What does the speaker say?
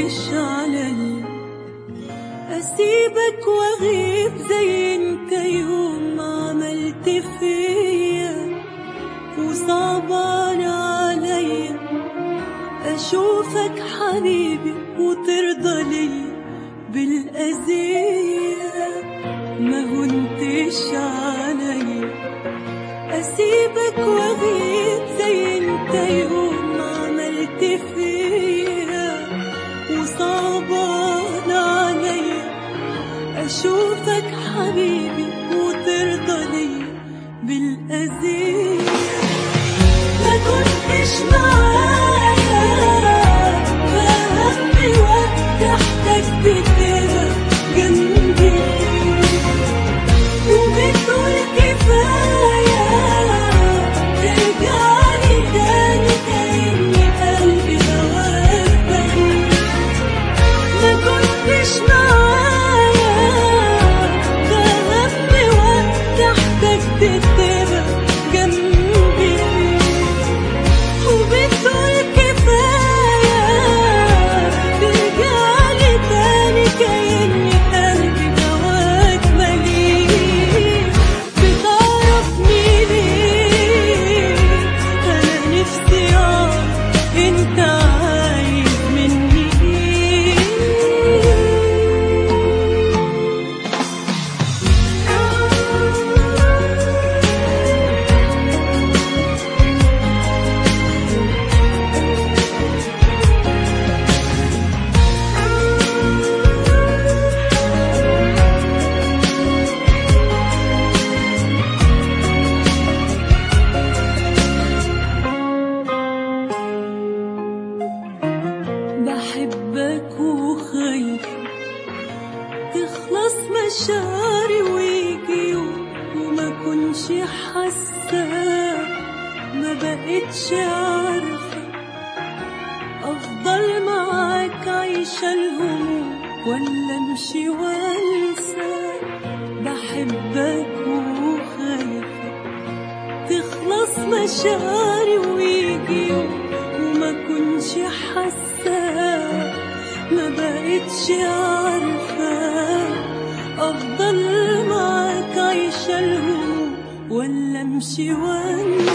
كنتش علي أسيبك وأغيب زي انت يوم ما عملت فيا وصعبان عليا أشوفك حبيبي وترضى لي بالأذية ما هنتش علي أسيبك وأغيب زي انت يوم ما عملت فيا وصعبان عليا أشوفك حبيبي وترضى لي بالأذية ما كنتش معايا فهمني وقت احتجت كده جنبي وبتقول كفاية ترجعلي تاني كأني قلبي هواك بعيد ما كنتش معايا فهمني وقت احتجت تبقى جنبي وبتقول كفاية ترجعلي تاني كأني قلبي جواك مليء بتعرفني ليه أنا نفسي أعرف أنت عايز مني بحبك وخايفة تخلص مشاعري ويجي يوم وما كنش حاسة ما بقتش عارفة أفضل معاك عايشة الهموم ولا أمشي وأنسى بحبك وخايفة تخلص مشاعري ويجي يوم وما كنش حاسة ما بقتش عارفة أفضل معاك عايشة الهموم ولا أمشي وأنسى